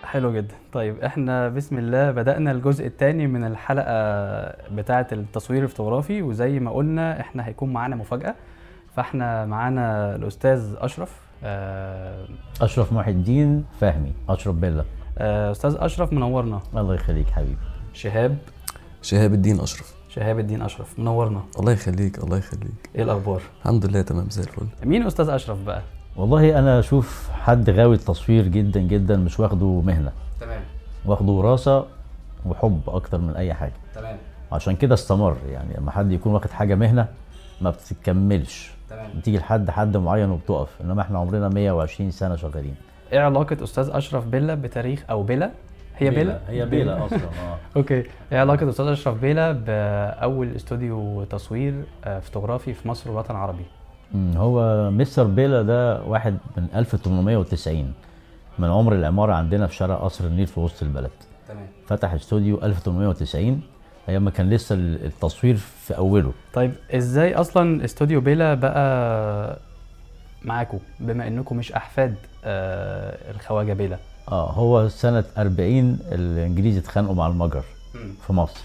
حلو جدا طيب احنا بسم الله بدأنا الجزء الثاني من الحلقة بتاعة التصوير الفوتوغرافي وزي ما قلنا احنا هيكون معانا مفاجأة فاحنا معانا الأستاذ أشرف آه، اشرف محي الدين فهمي اشرف بيلا آه، أستاذ أشرف منورنا الله يخليك حبيبي شهاب شهاب الدين اشرف شهاب الدين أشرف منورنا الله يخليك الله يخليك ايه الأخبار؟ الحمد لله تمام زي الفل مين أستاذ أشرف بقى؟ والله انا اشوف حد غاوي التصوير جدا جدا مش واخده مهنه تمام واخده وراثه وحب اكتر من اي حاجه تمام عشان كده استمر يعني لما حد يكون واخد حاجه مهنه ما بتكملش تمام بتيجي لحد حد معين وبتقف انما احنا عمرنا 120 سنه شغالين ايه علاقة أستاذ أشرف بيلا بتاريخ أو بيلا؟ هي بيلا؟ هي بيلا اصلا اه اوكي ايه علاقة أستاذ أشرف بيلا بأول استوديو تصوير آه، فوتوغرافي في مصر والوطن العربي؟ أمم، هو مستر بيلا ده واحد من 1890 من عمر العماره عندنا في شارع قصر النيل في وسط البلد تمام فتح استوديو 1890 ايام ما كان لسه التصوير في اوله طيب ازاي اصلا استوديو بيلا بقى معاكم بما انكم مش احفاد آه الخواجه بيلا اه هو سنه 40 الانجليز اتخانقوا مع المجر في مصر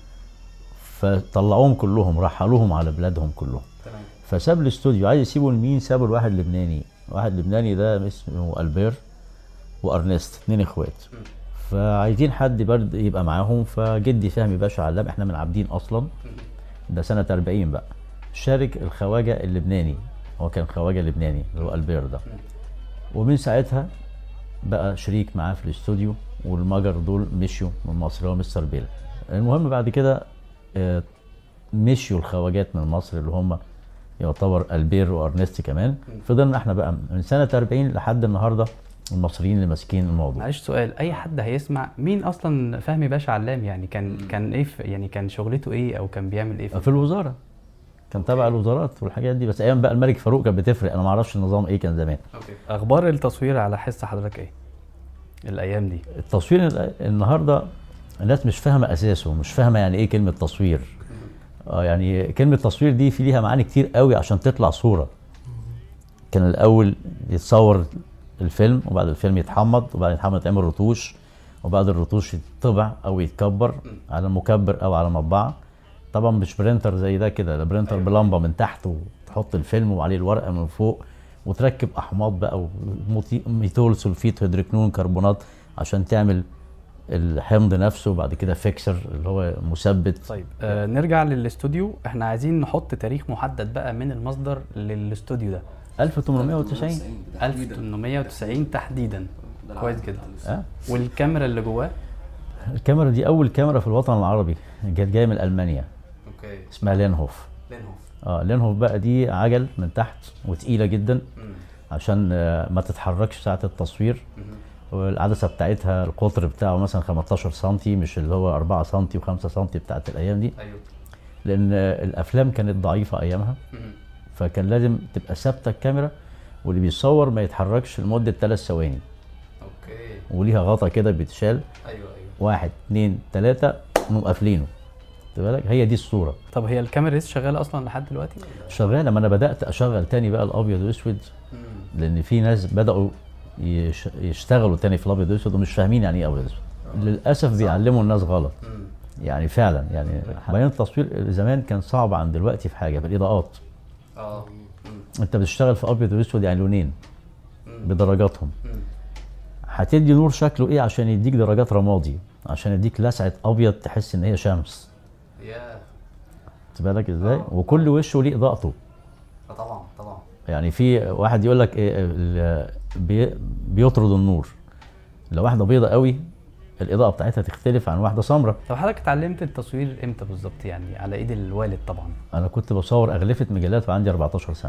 فطلعوهم كلهم رحلوهم على بلادهم كلهم تمام فساب الاستوديو عايز يسيبه لمين سابه لواحد لبناني واحد لبناني ده اسمه البير وارنست اتنين اخوات فعايزين حد برد يبقى معاهم فجدي فهمي باشا علام احنا من عابدين اصلا ده سنه 40 بقى شارك الخواجه اللبناني هو كان خواجه لبناني اللي هو البير ده ومن ساعتها بقى شريك معاه في الاستوديو والمجر دول مشيوا من مصر اللي هو مستر بيلا المهم بعد كده آه، مشيوا الخواجات من مصر اللي هم يعتبر البير وارنست كمان فضلنا احنا بقى من سنه 40 لحد النهارده المصريين اللي ماسكين الموضوع معلش سؤال اي حد هيسمع مين اصلا فهمي باشا علام يعني كان كان ايه في يعني كان شغلته ايه او كان بيعمل ايه في في الوزاره كان تبع الوزارات والحاجات دي بس ايام بقى الملك فاروق كانت بتفرق انا ما اعرفش النظام ايه كان زمان اخبار التصوير على حس حضرتك ايه الايام دي التصوير ال- النهارده الناس مش فاهمه اساسه مش فاهمه يعني ايه كلمه تصوير اه يعني كلمه تصوير دي في ليها معاني كتير قوي عشان تطلع صوره كان الاول يتصور الفيلم وبعد الفيلم يتحمض وبعد يتحمض يتعمل رتوش وبعد الرتوش يتطبع او يتكبر على مكبر او على مطبعه طبعا مش برينتر زي ده كده ده برينتر بلمبه من تحت وتحط الفيلم وعليه الورقه من فوق وتركب احماض بقى وميثول سلفيت هيدروكنون كربونات عشان تعمل الحمض نفسه وبعد كده فيكسر اللي هو مثبت طيب آه نرجع للاستوديو احنا عايزين نحط تاريخ محدد بقى من المصدر للاستوديو ده 1890 1890 تحديدا كويس جدا اه والكاميرا اللي جواه الكاميرا دي اول كاميرا في الوطن العربي كانت جايه من المانيا اوكي اسمها لينهوف لينهوف اه لينهوف بقى دي عجل من تحت وتقيله جدا عشان آه، ما تتحركش ساعه التصوير والعدسه بتاعتها القطر بتاعه مثلا 15 سم مش اللي هو 4 سم و5 سم بتاعت الايام دي ايوه لان آه، الافلام كانت ضعيفه ايامها فكان لازم تبقى ثابته الكاميرا واللي بيصور ما يتحركش لمده 3 ثواني اوكي وليها غطا كده بيتشال ايوه ايوه واحد اتنين تلاته نقوم قافلينه خد بالك هي دي الصوره طب هي الكاميرا لسه شغاله اصلا لحد دلوقتي شغاله ما انا بدات اشغل تاني بقى الابيض واسود لان في ناس بداوا يش- يشتغلوا تاني في الابيض واسود ومش فاهمين يعني ايه ابيض واسود للاسف بيعلموا الناس غلط يعني فعلا يعني بعدين التصوير زمان كان صعب عن دلوقتي في حاجه في الاضاءات اه انت بتشتغل في ابيض واسود يعني لونين بدرجاتهم هتدي نور شكله ايه عشان يديك درجات رمادي عشان يديك لسعه ابيض تحس ان هي شمس يا خد بالك ازاي وكل وشه ليه اضاءته طبعا طبعا يعني في واحد يقول لك إيه ال- بي بيطرد النور لو واحده بيضة قوي الاضاءه بتاعتها تختلف عن واحده سمراء طب حضرتك اتعلمت التصوير امتى بالظبط يعني على ايد الوالد طبعا انا كنت بصور اغلفه مجلات وعندي 14 سنه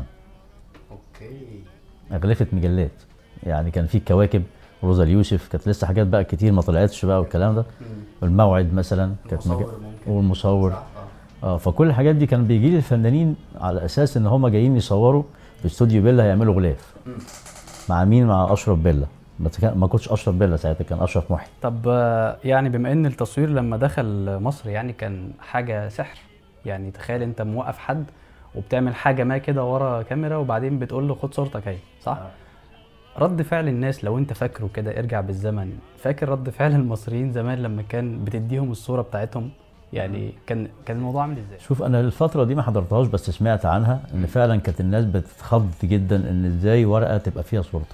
اوكي اغلفه مجلات يعني كان في كواكب روزا اليوسف كانت لسه حاجات بقى كتير ما طلعتش بقى والكلام ده الموعد مثلا كانت مج... والمصور اه فكل الحاجات دي كان بيجي لي الفنانين على اساس ان هم جايين يصوروا في استوديو بيلا هيعملوا غلاف مع مين مع اشرف بيلا بس كان ما كنتش اشرف بيلا ساعتها كان اشرف محي طب آه، يعني بما ان التصوير لما دخل مصر يعني كان حاجه سحر يعني تخيل انت موقف حد وبتعمل حاجه ما كده ورا كاميرا وبعدين بتقول له خد صورتك اهي صح رد فعل الناس لو انت فاكره كده ارجع بالزمن فاكر رد فعل المصريين زمان لما كان بتديهم الصوره بتاعتهم يعني كان كان الموضوع عامل ازاي شوف انا الفتره دي ما حضرتهاش بس سمعت عنها ان فعلا كانت الناس بتتخض جدا ان ازاي ورقه تبقى فيها صورته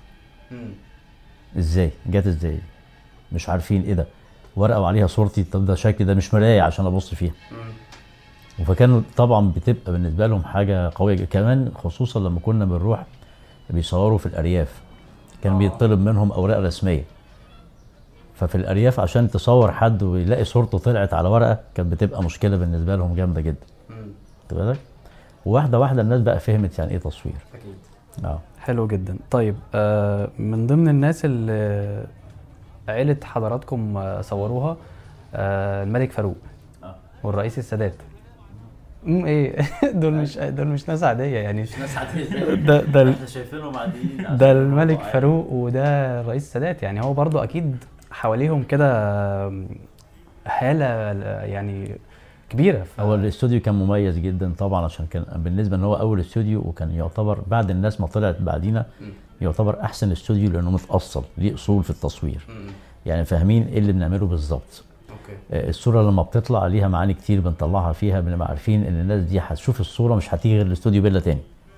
ازاي جت ازاي مش عارفين ايه ده ورقه وعليها صورتي طب ده شكل ده مش مرايه عشان ابص فيها فكانوا طبعا بتبقى بالنسبه لهم حاجه قويه جدا. كمان خصوصا لما كنا بنروح بيصوروا في الارياف كان آه. بيطلب منهم اوراق رسميه ففي الارياف عشان تصور حد ويلاقي صورته طلعت على ورقه كانت بتبقى مشكله بالنسبه لهم جامده جدا خد بالك واحده واحده الناس بقى فهمت يعني ايه تصوير اكيد اه حلو جدا طيب آه من ضمن الناس اللي عيلة حضراتكم آه، صوروها آه الملك فاروق آه. والرئيس السادات امم ايه دول مش دول مش ناس عادية يعني ناس عاديه ده ده ال- احنا شايفينهم عاديين ده الملك فاروق وده الرئيس السادات يعني هو برضو اكيد حواليهم كده آم، هالة يعني كبيرة ف... هو الاستوديو كان مميز جدا طبعا عشان كان بالنسبه ان هو اول استوديو وكان يعتبر بعد الناس ما طلعت بعدينا يعتبر احسن استوديو لانه متاصل ليه اصول في التصوير يعني فاهمين ايه اللي بنعمله بالظبط اوكي آه، الصوره لما بتطلع ليها معاني كتير بنطلعها فيها بنبقى عارفين ان الناس دي هتشوف الصوره مش هتيجي غير الاستوديو بيلا تاني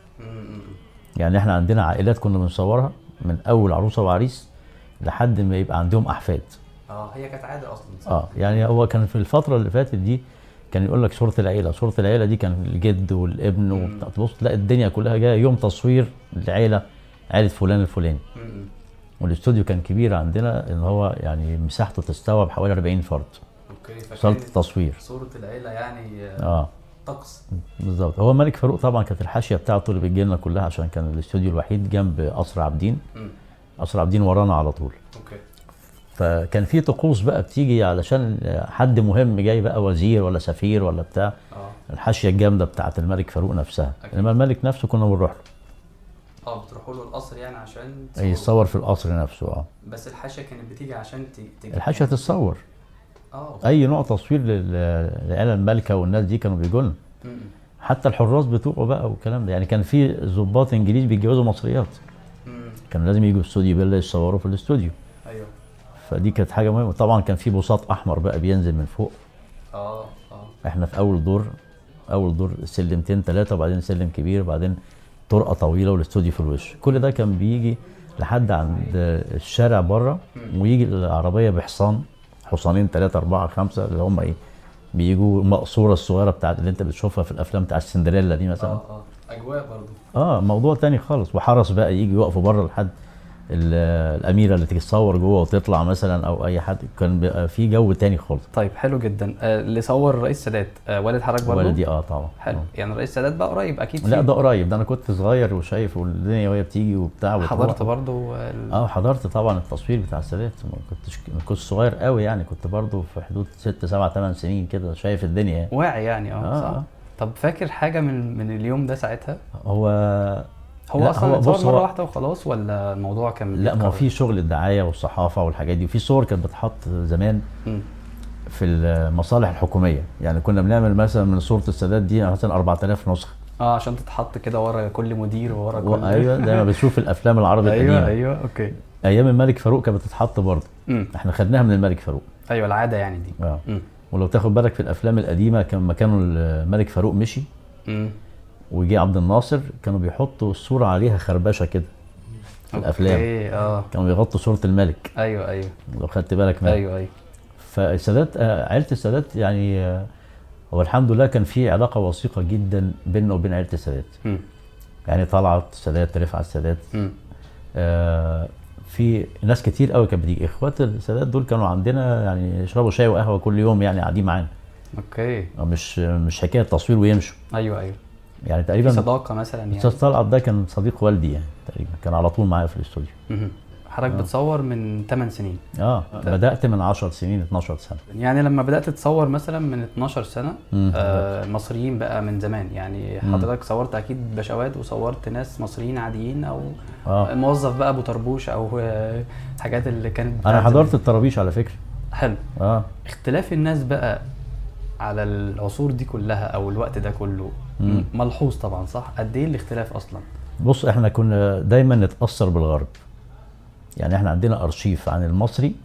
يعني احنا عندنا عائلات كنا بنصورها من اول عروسه وعريس لحد ما يبقى عندهم احفاد اه هي كانت عادة اصلا اه يعني هو كان في الفتره اللي فاتت دي كان يقول لك صوره العيله صوره العيله دي كان الجد والابن وبتاع تبص تلاقي الدنيا كلها جايه يوم تصوير العيله عيله فلان الفلاني والاستوديو كان كبير عندنا ان هو يعني مساحته تستوعب حوالي 40 فرد اوكي صاله التصوير صورة العيلة يعني اه طقس بالظبط هو الملك فاروق طبعا كانت الحاشيه بتاعته اللي بتجي لنا كلها عشان كان الاستوديو الوحيد جنب قصر عابدين قصر عابدين ورانا على طول اوكي فكان في طقوس بقى بتيجي علشان حد مهم جاي بقى وزير ولا سفير ولا بتاع اه الحاشيه الجامده بتاعت الملك فاروق نفسها أكيد. انما الملك نفسه كنا بنروح له اه بتروحوا له القصر يعني عشان يتصور في القصر نفسه اه بس الحاشيه كانت بتيجي عشان تجي الحاشيه تتصور اه اي نوع تصوير لل- للعيله المالكه والناس دي كانوا بيجوا لنا مم. حتى الحراس بتوعه بقى والكلام ده يعني كان في ضباط انجليز بيتجوزوا مصريات مم. كانوا لازم يجوا استوديو بيلا يصوروا في الاستوديو ايوه فدي كانت حاجه مهمه طبعا كان في بساط احمر بقى بينزل من فوق اه اه احنا في اول دور اول دور سلمتين ثلاثه وبعدين سلم كبير وبعدين طرقه طويله والاستوديو في الوش كل ده كان بيجي لحد عند الشارع بره ويجي العربيه بحصان حصانين ثلاثه اربعه خمسه اللي هم ايه بيجوا المقصوره الصغيره بتاعت اللي انت بتشوفها في الافلام بتاع السندريلا دي مثلا اه اه اجواء برضو اه موضوع تاني خالص وحرس بقى يجي يقفوا بره لحد ال- الاميره اللي تتصور جوه وتطلع مثلا او اي حد كان بيبقى في جو تاني خالص طيب حلو جدا آه اللي صور الرئيس السادات آه والد حضرتك برضو والدي اه طبعا حلو آه. يعني الرئيس السادات بقى قريب اكيد لا فيه. ده قريب ده انا كنت صغير وشايف والدنيا وهي بتيجي وبتاع وتروح. حضرت برضو ال- اه حضرت طبعا التصوير بتاع السادات ما كنتش ما كنتش صغير قوي يعني كنت برضو في حدود ست سبع ثمان سنين كده شايف الدنيا يعني. واعي يعني اه, آه، صح آه. طب فاكر حاجه من من اليوم ده ساعتها هو هو لا، اصلا هو اتصور بص، مره هو- واحده وخلاص ولا الموضوع كان لا ما هو بيتكرر؟ في شغل الدعايه والصحافه والحاجات دي وفي صور كانت بتحط زمان مم. في المصالح الحكوميه يعني كنا بنعمل مثلا من صوره السادات دي مثلا 4000 نسخه اه عشان تتحط كده ورا كل مدير وورا كل ايوه زي ما بتشوف الافلام العربي ايوه القديمه ايوه اوكي ايام الملك فاروق كانت بتتحط برضه امم احنا خدناها من الملك فاروق ايوه العاده يعني دي اه امم ولو تاخد بالك في الافلام القديمه كان لما كانوا الملك فاروق مشي امم وجي عبد الناصر كانوا بيحطوا الصوره عليها خربشه كده في الافلام اوكي اه كانوا بيغطوا صوره الملك ايوه ايوه لو خدت بالك منها ايوه ايوه فالسادات آه، عيله السادات يعني آه، هو الحمد لله كان في علاقه وثيقه جدا بيننا وبين عيله السادات امم يعني طلعت السادات رفعت السادات امم آه، في ناس كتير قوي كانت بتيجي اخوات السادات دول كانوا عندنا يعني يشربوا شاي وقهوه كل يوم يعني قاعدين معانا اوكي مش مش حكايه تصوير ويمشوا ايوه ايوه يعني في تقريبا صداقه مثلا يعني استاذ طلعت ده كان صديق والدي يعني تقريبا كان على طول معايا في الاستوديو مهم. حضرتك بتصور من 8 سنين اه بدات من 10 سنين 12 سنه يعني لما بدات تصور مثلا من 12 سنه مم. آه مصريين بقى من زمان يعني حضرتك صورت اكيد بشوات وصورت ناس مصريين عاديين او اه موظف بقى ابو طربوش او آه، حاجات اللي كانت انا بتاعت حضرت زمان. الطرابيش على فكره حلو اه اختلاف الناس بقى على العصور دي كلها او الوقت ده كله مم. ملحوظ طبعا صح قد ايه الاختلاف اصلا بص احنا كنا دايما نتاثر بالغرب يعني احنا عندنا ارشيف عن المصري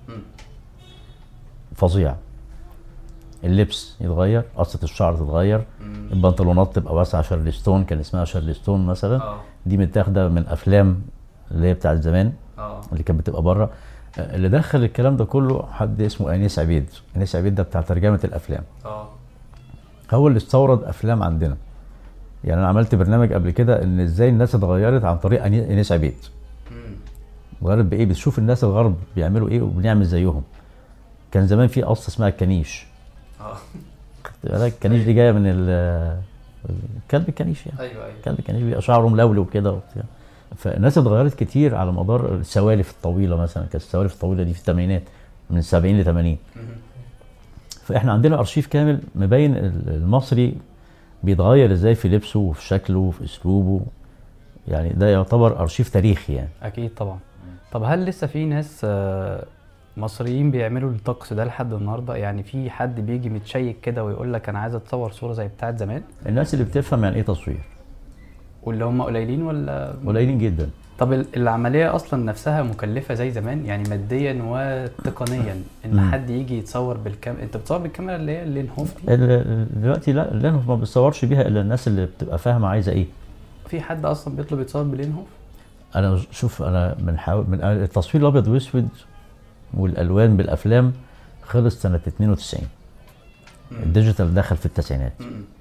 فظيع اللبس يتغير قصة الشعر تتغير البنطلونات تبقى واسعة شارلستون كان اسمها شارلستون مثلا اه دي متاخدة من افلام اللي هي بتاعت زمان اه اللي كانت بتبقى بره آه، اللي دخل الكلام ده كله حد اسمه انيس عبيد انيس عبيد ده بتاع ترجمة الافلام اه هو اللي استورد افلام عندنا يعني انا عملت برنامج قبل كده ان ازاي الناس اتغيرت عن طريق أني- انيس عبيد اتغيرت بايه بتشوف الناس الغرب بيعملوا ايه وبنعمل زيهم كان زمان في قصه اسمها الكنيش اه خدت بالك الكنيش دي جايه من ال- الكلب الكنيش يعني ايوه ايوه الكلب الكنيش بيبقى شعره ملولو كده وبتاع فالناس اتغيرت كتير على مدار السوالف الطويله مثلا كانت السوالف الطويله دي في الثمانينات من 70 ل 80 فاحنا عندنا ارشيف كامل مبين ال- المصري بيتغير ازاي في لبسه وفي شكله وفي اسلوبه يعني ده يعتبر ارشيف تاريخي يعني اكيد طبعا طب هل لسه في ناس آه، مصريين بيعملوا الطقس ده لحد النهارده يعني في حد بيجي متشيك كده ويقول لك انا عايز اتصور صوره زي بتاعت زمان الناس اللي بتفهم يعني ايه تصوير واللي هم قليلين ولا قليلين جدا طب ال- العمليه اصلا نفسها مكلفه زي زمان يعني ماديا وتقنيا ان مم. حد يجي يتصور بالكام انت بتصور بالكاميرا اللي هي اللينهوف دي ال- ال- دلوقتي لا اللي ما بتصورش بيها الا الناس اللي بتبقى فاهمه عايزه ايه في حد اصلا بيطلب يتصور باللينهوف انا شوف انا من حاول من التصوير الابيض واسود والالوان بالافلام خلص سنه 92 الديجيتال دخل في التسعينات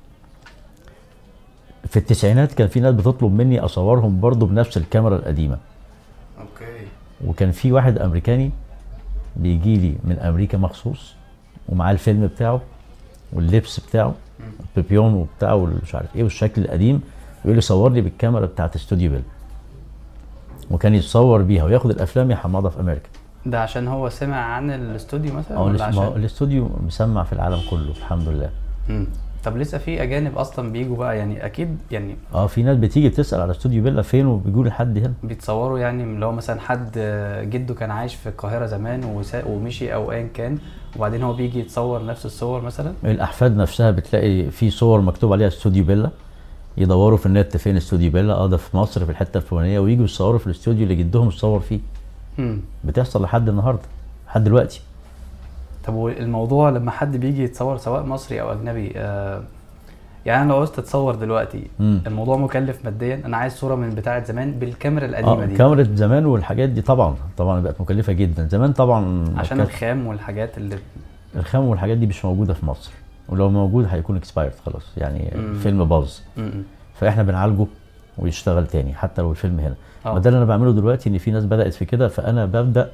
في التسعينات كان في ناس بتطلب مني اصورهم برضو بنفس الكاميرا القديمه اوكي وكان في واحد امريكاني بيجي لي من امريكا مخصوص ومعاه الفيلم بتاعه واللبس بتاعه البيبيون وبتاعه والمش عارف ايه والشكل القديم يقول لي صور لي بالكاميرا بتاعت استوديو بيل وكان يتصور بيها وياخد الافلام يحمضها في امريكا ده عشان هو سمع عن الاستوديو مثلا اه ولا الاس- ما هو عشان الاستوديو مسمع في العالم كله الحمد لله مم. طب لسه في اجانب اصلا بيجوا بقى يعني اكيد يعني اه في ناس بتيجي بتسال على استوديو بيلا فين وبيجوا لحد هنا بيتصوروا يعني اللي هو مثلا حد جده كان عايش في القاهره زمان وسا- ومشي او ايا كان وبعدين هو بيجي يتصور نفس الصور مثلا الاحفاد نفسها بتلاقي في صور مكتوب عليها استوديو بيلا يدوروا في النت فين استوديو بيلا اه ده في مصر في الحته الفلانيه ويجوا يصوروا في الاستوديو اللي جدهم اتصور فيه مم. بتحصل لحد النهارده لحد دلوقتي طب والموضوع لما حد بيجي يتصور سواء مصري او اجنبي آه يعني انا لو عاوزت اتصور دلوقتي مم. الموضوع مكلف ماديا انا عايز صوره من بتاعه زمان بالكاميرا القديمه اه دي كاميرا زمان والحاجات دي طبعا طبعا بقت مكلفه جدا زمان طبعا ما عشان كانت- الخام والحاجات اللي الخام والحاجات دي مش موجوده في مصر ولو موجود هيكون اكسبايرد خلاص يعني مم. فيلم باظ مم. فاحنا بنعالجه ويشتغل تاني حتى لو الفيلم هنا آه. ما ده اللي انا بعمله دلوقتي ان في ناس بدات في كده فانا ببدا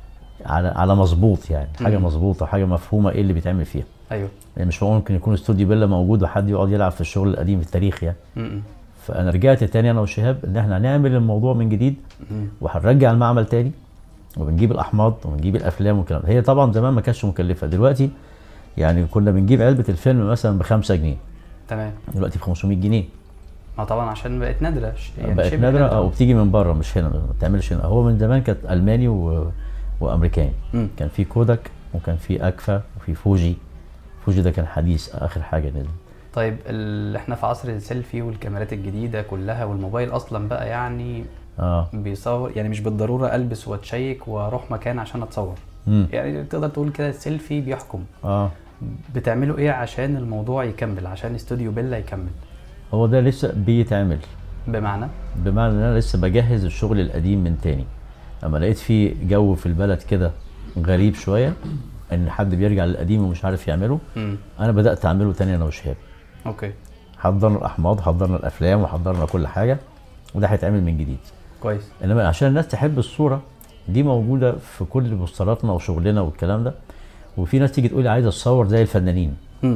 على على مظبوط يعني حاجه مم. مظبوطه حاجه مفهومه ايه اللي بيتعمل فيها ايوه يعني مش ممكن يكون استوديو بيلا موجود وحد يقعد يلعب في الشغل القديم في التاريخ يعني مم. فانا رجعت تاني انا وشهاب ان احنا هنعمل الموضوع من جديد مم. وهنرجع المعمل تاني وبنجيب الاحماض وبنجيب الافلام والكلام ده. هي طبعا زمان ما كانتش مكلفه دلوقتي يعني كنا بنجيب علبه الفيلم مثلا ب 5 جنيه تمام دلوقتي ب 500 جنيه ما طبعا عشان بقت نادره ش- يعني بقت شبه نادره اه وبتيجي من بره مش هنا ما بتعملش هنا هو من زمان كانت الماني و... وامريكاني مم. كان في كوداك وكان في اكفا وفي فوجي فوجي ده كان حديث اخر حاجه نزل طيب ال... احنا في عصر السيلفي والكاميرات الجديده كلها والموبايل اصلا بقى يعني اه بيصور يعني مش بالضروره البس واتشيك واروح مكان عشان اتصور امم يعني تقدر تقول كده السيلفي بيحكم اه بتعملوا ايه عشان الموضوع يكمل عشان استوديو بيلا يكمل هو ده لسه بيتعمل بمعنى بمعنى ان انا لسه بجهز الشغل القديم من تاني اما لقيت في جو في البلد كده غريب شويه ان حد بيرجع للقديم ومش عارف يعمله امم انا بدات اعمله تاني انا وشهاب اوكي حضرنا الاحماض حضرنا الافلام وحضرنا كل حاجه وده هيتعمل من جديد كويس انما عشان الناس تحب الصوره دي موجوده في كل بوستراتنا وشغلنا والكلام ده وفي ناس تيجي تقول لي عايز اتصور زي الفنانين امم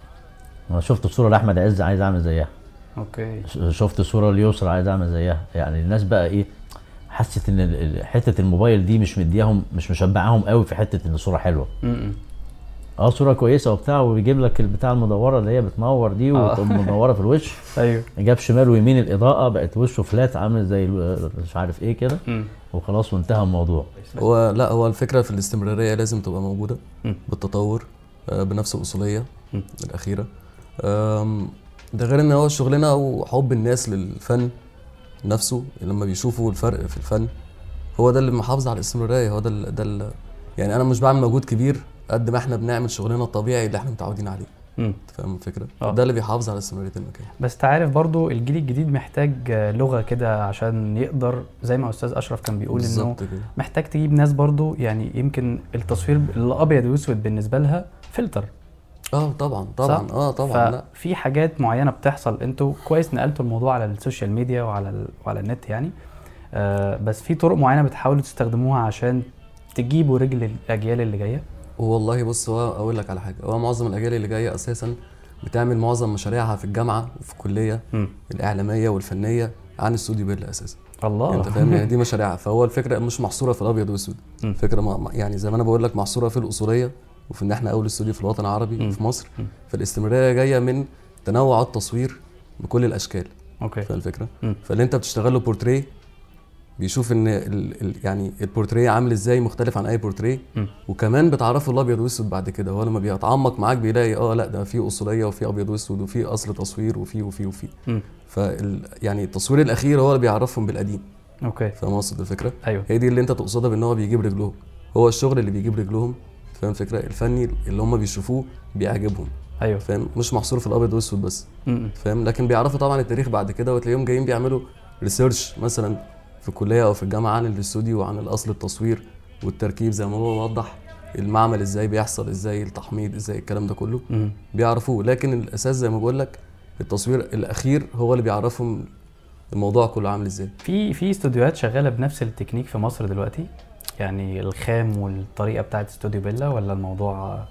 انا شفت صوره لاحمد عز عايز اعمل زيها اوكي ش- شفت صوره ليسرى عايز اعمل زيها يعني الناس بقى ايه حست ان ال- ال- حته الموبايل دي مش مدياهم مش مشبعاهم قوي في حته ان الصوره حلوه امم اه صوره كويسه وبتاع وبيجيب لك البتاع المدوره اللي هي بتنور دي آه. وتقوم منوره في الوش ايوه جاب شمال ويمين الاضاءه بقت وشه فلات عامل زي ال- مش عارف ايه كده امم وخلاص وانتهى الموضوع هو لا هو الفكرة في الاستمرارية لازم تبقى موجودة مم. بالتطور آه، بنفس الأصولية مم. الأخيرة آم، ده غير إن هو شغلنا وحب الناس للفن نفسه لما بيشوفوا الفرق في الفن هو ده اللي محافظ على الاستمراريه هو ده ال ده ال يعني انا مش بعمل مجهود كبير قد ما احنا بنعمل شغلنا الطبيعي اللي احنا متعودين عليه مم. انت فاهم الفكره آه. ده اللي بيحافظ على استمراريه المكان بس تعرف برضو الجيل الجديد محتاج آه، لغه كده عشان يقدر زي ما استاذ اشرف كان بيقول انه بالظبط كده محتاج تجيب ناس برضو يعني يمكن التصوير الابيض واسود بالنسبه لها فلتر اه طبعا طبعا صح؟ اه طبعا لا ففي حاجات معينه بتحصل انتوا كويس نقلتوا الموضوع على السوشيال ميديا وعلى ال... وعلى النت يعني آه بس في طرق معينه بتحاولوا تستخدموها عشان تجيبوا رجل الاجيال اللي جايه والله بص هو اقول لك على حاجه هو معظم الاجيال اللي جايه اساسا بتعمل معظم مشاريعها في الجامعه وفي الكليه مم. الاعلاميه والفنيه عن استوديو بيلا اساسا الله انت فاهم يعني دي مشاريعها فهو الفكره مش محصوره في الابيض واسود مم. الفكره ما ما- يعني زي ما انا بقول لك محصوره في الاصوليه وفي ان احنا اول استوديو في الوطن العربي مم. في مصر مم. فالاستمراريه جايه من تنوع التصوير بكل الاشكال اوكي فاهم الفكره مم. فاللي انت بتشتغل له بورتريه بيشوف ان ال ال يعني البورتريه عامل ازاي مختلف عن اي بورتريه مم. وكمان بتعرفه الابيض واسود بعد كده هو لما بيتعمق معاك بيلاقي اه لا ده في اصوليه وفي ابيض واسود وفي اصل تصوير وفي وفي وفي مم. فال يعني التصوير الاخير هو اللي بيعرفهم بالقديم اوكي فاهم قصد الفكره ايوه هي دي اللي انت تقصدها بان هو بيجيب رجلهم هو الشغل اللي بيجيب رجلهم فاهم الفكره الفني اللي هم بيشوفوه بيعجبهم ايوه فاهم مش محصور في الابيض واسود بس مم. فاهم لكن بيعرفوا طبعا التاريخ بعد كده وتلاقيهم جايين بيعملوا ريسيرش مثلا في الكليه او في الجامعه عن الاستوديو وعن الاصل التصوير والتركيب زي ما هو وضح المعمل ازاي بيحصل ازاي التحميض ازاي الكلام ده كله مم. بيعرفوه لكن الاساس زي ما بقول لك التصوير الاخير هو اللي بيعرفهم الموضوع كله عامل ازاي في في استوديوهات شغاله بنفس التكنيك في مصر دلوقتي يعني الخام والطريقه بتاعت استوديو بيلا ولا الموضوع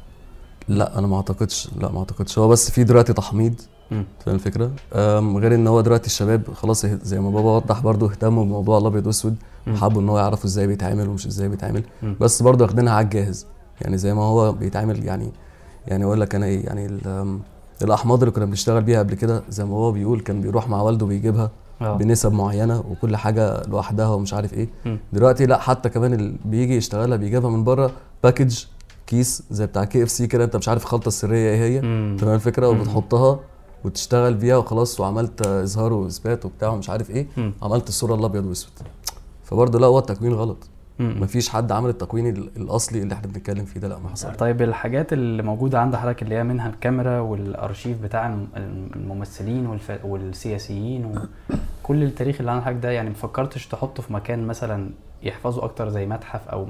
لا انا ما اعتقدش لا ما اعتقدش هو بس في دلوقتي تحميض مم. فاهم الفكره أم، غير ان هو دلوقتي الشباب خلاص اه- زي ما بابا وضح برضه اهتموا بموضوع الابيض واسود مم. وحبوا ان هو يعرفوا ازاي بيتعمل ومش ازاي بيتعمل مم. بس برضه واخدينها على الجاهز يعني زي ما هو بيتعمل يعني يعني اقول لك انا ايه يعني ال- أم، الاحماض اللي كنا بنشتغل بيها قبل كده زي ما هو بيقول كان بيروح مع والده بيجيبها اه بنسب معينه وكل حاجه لوحدها ومش عارف ايه مم. دلوقتي لا حتى كمان اللي بيجي يشتغلها بيجيبها من بره باكج كيس زي بتاع كي اف سي كده انت مش عارف الخلطه السريه ايه هي مم. تمام الفكره مم. وبتحطها وتشتغل بيها وخلاص وعملت اظهار واثبات وبتاع ومش عارف ايه مم. عملت الصوره الابيض واسود فبرضه لا هو التكوين غلط مم. مفيش حد عمل التكوين ال- الاصلي اللي احنا بنتكلم فيه ده لا ما حصل طيب الحاجات اللي موجوده عند حضرتك اللي هي منها الكاميرا والارشيف بتاع الم- الممثلين والف... والسياسيين وكل التاريخ اللي عند حضرتك ده يعني مفكرتش تحطه في مكان مثلا يحفظه اكتر زي متحف او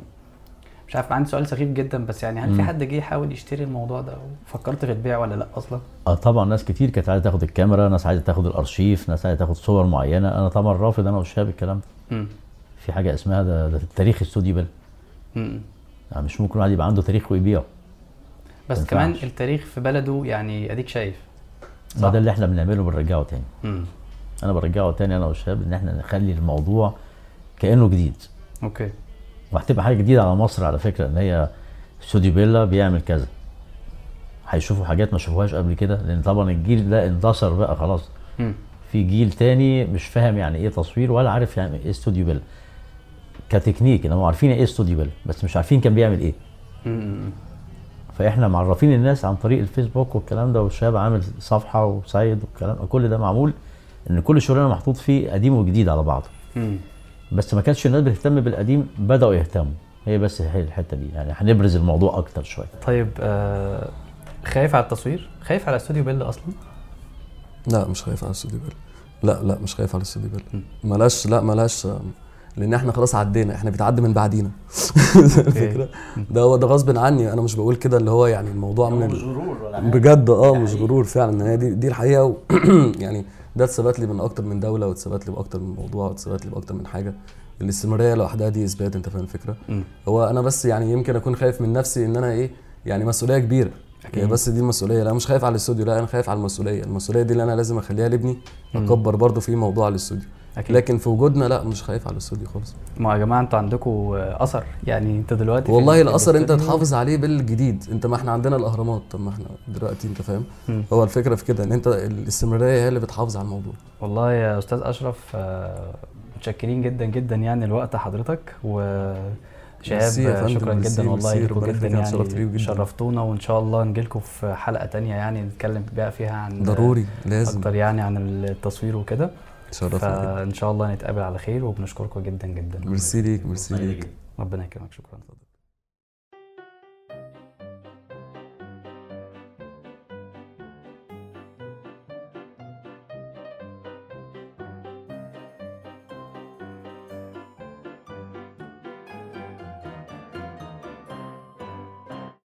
مش عارف عندي سؤال سخيف جدا بس يعني هل في مم. حد جه يحاول يشتري الموضوع ده وفكرت في البيع ولا لا اصلا؟ اه طبعا ناس كتير كانت عايزه تاخد الكاميرا ناس عايزه تاخد الارشيف ناس عايزه تاخد صور معينه انا طبعا رافض انا والشباب الكلام ده مم. في حاجه اسمها ده, ده تاريخ استوديو بيل مم. يعني مش ممكن واحد يبقى عنده تاريخ ويبيعه بس ما كمان ينفعش. التاريخ في بلده يعني اديك شايف ما ده اللي احنا بنعمله بنرجعه تاني مم. انا برجعه تاني انا والشباب ان احنا نخلي الموضوع كانه جديد اوكي وهتبقى حاجه جديده على مصر على فكره ان هي استوديو بيلا بيعمل كذا هيشوفوا حاجات ما شافوهاش قبل كده لان طبعا الجيل ده اندثر بقى خلاص مم. في جيل تاني مش فاهم يعني ايه تصوير ولا عارف يعني ايه استوديو بيلا كتكنيك ان هم عارفين ايه استوديو بيلا بس مش عارفين كان بيعمل ايه مم. فاحنا معرفين الناس عن طريق الفيسبوك والكلام ده والشباب عامل صفحه وسايد والكلام كل ده معمول ان كل شغلنا محطوط فيه قديم وجديد على بعضه مم. بس ما كانتش الناس بتهتم بالقديم بداوا يهتموا هي بس هي الحته دي يعني هنبرز الموضوع اكتر شويه طيب آه خايف على التصوير؟ خايف على استوديو بيلا اصلا؟ لا مش خايف على الاستوديو بيل لا لا مش خايف على الاستوديو بيل ملاش لا ملاش لان احنا خلاص عدينا احنا بيتعدي من بعدينا الفكره ده هو ده غصب عني انا مش بقول كده اللي هو يعني الموضوع من ال... غرور ولا بجد اه مش غرور فعلا هي دي دي الحقيقه و... يعني ده اتثبت لي من اكتر من دوله واتثبت لي باكتر من موضوع واتثبت لي باكتر من حاجه الاستمراريه لوحدها دي اثبات انت فاهم الفكره مم. هو انا بس يعني يمكن اكون خايف من نفسي ان انا ايه يعني مسؤوليه كبيره أكيد. هي بس دي المسؤوليه لا مش خايف على الاستوديو لا انا خايف على المسؤوليه المسؤوليه دي اللي انا لازم اخليها لابني اكبر برضه في موضوع الاستوديو اكيد لكن في وجودنا لا مش خايف على الاستوديو خالص ما يا جماعه انتوا عندكم اثر يعني انت دلوقتي في والله ال- في الاثر انت الاستوديو- تحافظ عليه بالجديد انت ما احنا عندنا الاهرامات طب ما احنا دلوقتي انت فاهم مم. هو الفكره في كده ان انت الاستمراريه هي اللي بتحافظ على الموضوع والله يا استاذ اشرف آه، متشكرين جدا جدا يعني لوقت حضرتك وشهاب ميرسي يا آه، فندم، شكرا ميرسي، جدا والله ميرسي، لكم ربنا جدا يخليك، أنا اتشرفت يعني بيك جدا. شرفتونا وان شاء الله نجيلكم في حلقه تانية يعني نتكلم بقى فيها عن ضروري لازم اكتر يعني عن التصوير وكده شرفنا جدا فان شاء الله نتقابل على خير وبنشكركم جدا جدا ميرسي ليك ميرسي ليك ربنا يكرمك شكرا